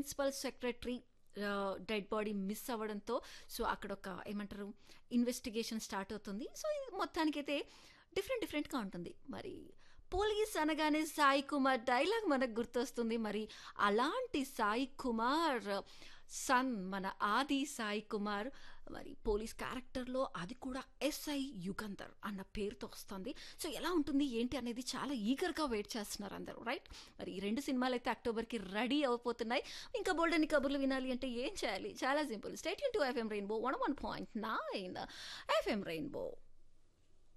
municipal secretary dead body miss అవ్వడంతో so అక్కడ ఒక ఏమంటారు ఇన్వెస్టిగేషన్ స్టార్ట్ అవుతుంది సో ఇది మొత్తానికైతే డిఫరెంట్ డిఫరెంట్గా ఉంటుంది మరి పోలీస్ అనగానే సాయి కుమార్ డైలాగ్ మనకు గుర్తొస్తుంది మరి అలాంటి సాయి కుమార్ సన్ మన ఆది సాయి కుమార్ మరి పోలీస్ క్యారెక్టర్లో అది కూడా ఎస్ఐ యుగంధర్ అన్న పేరుతో వస్తుంది సో ఎలా ఉంటుంది ఏంటి అనేది చాలా ఈగర్గా వెయిట్ చేస్తున్నారు అందరూ రైట్ మరి ఈ రెండు సినిమాలు అయితే అక్టోబర్కి రెడీ అయిపోతున్నాయి ఇంకా బోల్డని కబుర్లు వినాలి అంటే ఏం చేయాలి చాలా simple state to FM rainbow one one point nine FM rainbow